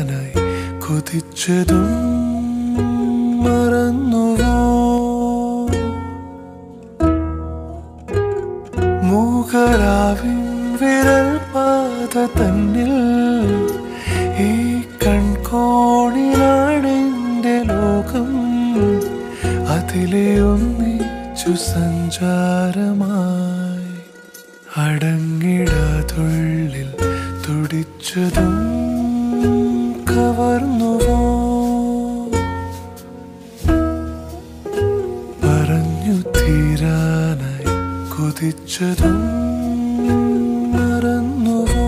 തീരാനായി കൊതിച്ചതും മറന്നുവോ മൂകരാവിൻ വിരൽ പാത തന്നിൽ ഈ കൺകോണിലാണെന്റെ ലോകം അതിലെ ഒന്നിച്ചു സഞ്ചാരമായി അടങ്ങിടാതുള്ളിൽ തുടിച്ചതും കവർന്നുവോ പറഞ്ഞു തീരാനായി കൊതിച്ചതും മറന്നുവോ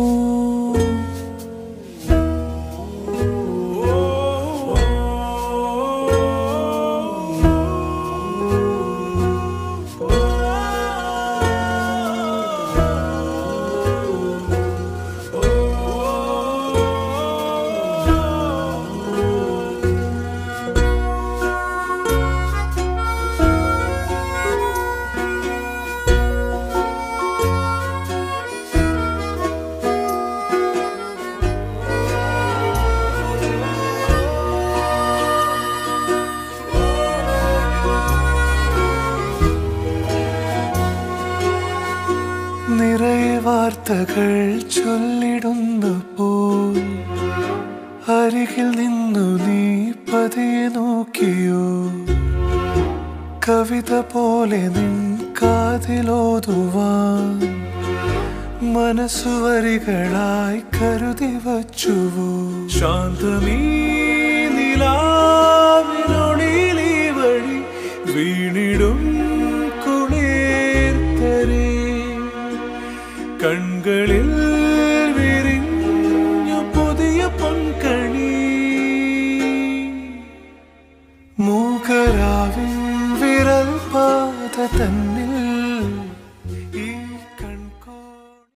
നിറയെ വാർത്തകൾ ചൊല്ലിടുന്നു പോൽ അരികിൽ നിന്നു നീ പതിയെ നോക്കിയോ കവിത പോലെ നിൻ കാതിലോതുവാൻ മനസ്സുവരികളായി കരുതി വച്ചുവോ ശാന്തമീ നിലാവിനൊളിയിലീ വഴി വീണിടും കുളിർത്തരേ കൺകളിൽ